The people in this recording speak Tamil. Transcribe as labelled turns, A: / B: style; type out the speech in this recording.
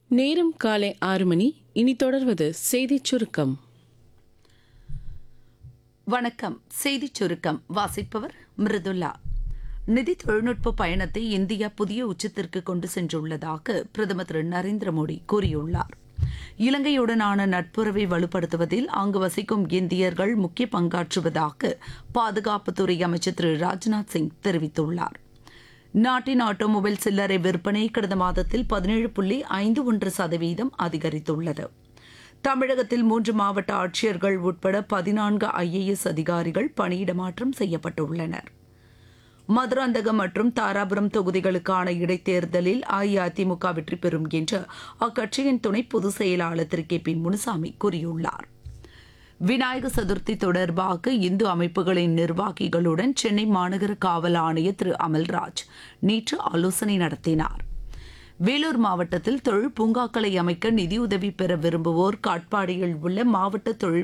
A: நேரம் காலை ஆறு மணி இனி தொடர்வது செய்திச் சுருக்கம்
B: வணக்கம் செய்திச் சுருக்கம் வாசிப்பவர் மிருதுல்லா நிதி தொழில்நுட்ப பயணத்தை இந்தியா புதிய உச்சத்திற்கு கொண்டு சென்றுள்ளதாக பிரதமர் திரு நரேந்திர மோடி கூறியுள்ளார் இலங்கையுடனான நட்புறவை வலுப்படுத்துவதில் அங்கு வசிக்கும் இந்தியர்கள் முக்கிய பங்காற்றுவதாக பாதுகாப்புத்துறை அமைச்சர் திரு ராஜ்நாத் சிங் தெரிவித்துள்ளார் நாட்டின் ஆட்டோமொபைல் சில்லறை விற்பனை கடந்த மாதத்தில் பதினேழு புள்ளி ஐந்து ஒன்று சதவீதம் அதிகரித்துள்ளது தமிழகத்தில் மூன்று மாவட்ட ஆட்சியர்கள் உட்பட பதினான்கு ஐஏஎஸ் அதிகாரிகள் பணியிடமாற்றம் செய்யப்பட்டுள்ளனர் மதுராந்தகம் மற்றும் தாராபுரம் தொகுதிகளுக்கான இடைத்தேர்தலில் அஇஅதிமுக வெற்றி பெறும் என்று அக்கட்சியின் துணை பொதுச் செயலாளர் திரு கே பி முனுசாமி கூறியுள்ளார் விநாயக சதுர்த்தி தொடர்பாக இந்து அமைப்புகளின் நிர்வாகிகளுடன் சென்னை மாநகர காவல் ஆணையர் திரு அமல்ராஜ் நேற்று ஆலோசனை நடத்தினார் வேலூர் மாவட்டத்தில் தொழில் பூங்காக்களை அமைக்க நிதியுதவி பெற விரும்புவோர் காட்பாடியில் உள்ள மாவட்ட தொழில்